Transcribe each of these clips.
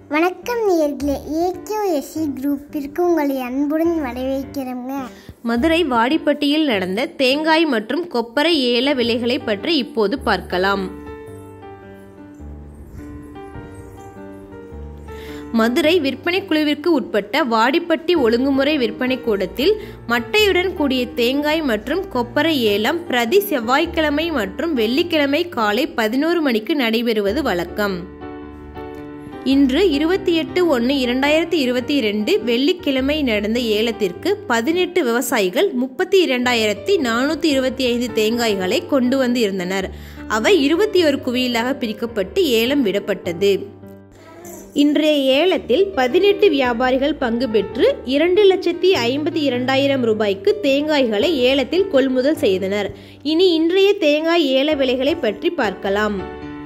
வணக்கம் நேர்களே ஏகேஎஸ்சி குரூப்பிற்கு உங்களை அன்புடன் வரவேற்கிறோங்க மதுரை வாடிப்பட்டியில் நடந்த தேங்காய் மற்றும் கொப்பரை ஏல விலைகளை பற்றி இப்போது பார்க்கலாம் மதுரை விற்பனை குழுவிற்கு உட்பட்ட வாடிப்பட்டி ஒழுங்குமுறை விற்பனை கூடத்தில் மட்டையுடன் கூடிய தேங்காய் மற்றும் கொப்பரை ஏலம் பிரதி செவ்வாய்க்கிழமை மற்றும் வெள்ளிக்கிழமை காலை பதினோரு மணிக்கு நடைபெறுவது வழக்கம் இன்று இருபத்தி எட்டு ஒன்று இரண்டாயிரத்தி இருபத்தி இரண்டு வெள்ளிக்கிழமை நடந்த ஏலத்திற்கு பதினெட்டு விவசாயிகள் முப்பத்தி இரண்டாயிரத்தி நானூற்றி இருபத்தி ஐந்து தேங்காய்களை கொண்டு வந்து இருந்தனர் அவை இருபத்தி ஒரு குவியலாக பிரிக்கப்பட்டு ஏலம் விடப்பட்டது இன்றைய ஏலத்தில் பதினெட்டு வியாபாரிகள் பங்கு பெற்று இரண்டு லட்சத்தி ஐம்பத்தி இரண்டாயிரம் ரூபாய்க்கு தேங்காய்களை ஏலத்தில் கொள்முதல் செய்தனர் இனி இன்றைய தேங்காய் ஏல விலைகளை பற்றி பார்க்கலாம்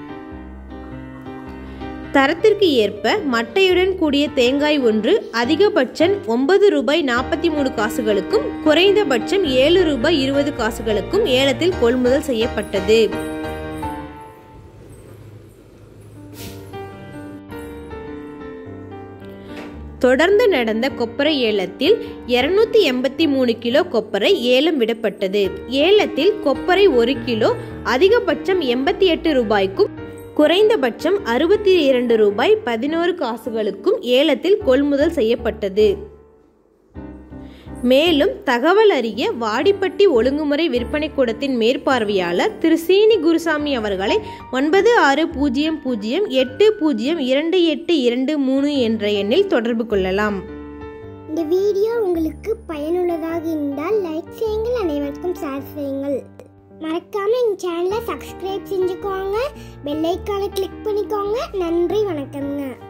தரத்திற்கு ஏற்ப மட்டையுடன் கூடிய தேங்காய் ஒன்று அதிகபட்சம் ஒன்பது ரூபாய் நாற்பத்தி மூணு காசுகளுக்கும் குறைந்தபட்சம் ஏழு ரூபாய் இருபது காசுகளுக்கும் ஏலத்தில் கொள்முதல் செய்யப்பட்டது தொடர்ந்து நடந்த கொப்பரை ஏலத்தில் இருநூத்தி எண்பத்தி மூணு கிலோ கொப்பரை ஏலம் விடப்பட்டது ஏலத்தில் கொப்பரை ஒரு கிலோ அதிகபட்சம் எண்பத்தி எட்டு ரூபாய்க்கும் குறைந்தபட்சம் அறுபத்தி இரண்டு ரூபாய் பதினோரு காசுகளுக்கும் ஏலத்தில் கொள்முதல் செய்யப்பட்டது மேலும் தகவல் அறிய வாடிப்பட்டி ஒழுங்குமுறை விற்பனை கூடத்தின் மேற்பார்வையாளர் திரு சீனி குருசாமி அவர்களை ஒன்பது ஆறு பூஜ்ஜியம் பூஜ்ஜியம் எட்டு பூஜ்ஜியம் இரண்டு எட்டு இரண்டு மூணு என்ற எண்ணில் தொடர்பு கொள்ளலாம் இந்த வீடியோ உங்களுக்கு பயனுள்ளதாக இருந்தால் லைக் செய்யுங்கள் அனைவருக்கும் ஷேர் செய்யுங்கள் மறக்காம எங்க சேனலை சப்ஸ்கிரைப் செஞ்சுக்கோங்க பெல் ஐக்கானை கிளிக் பண்ணிக்கோங்க நன்றி வணக்கம்ங்க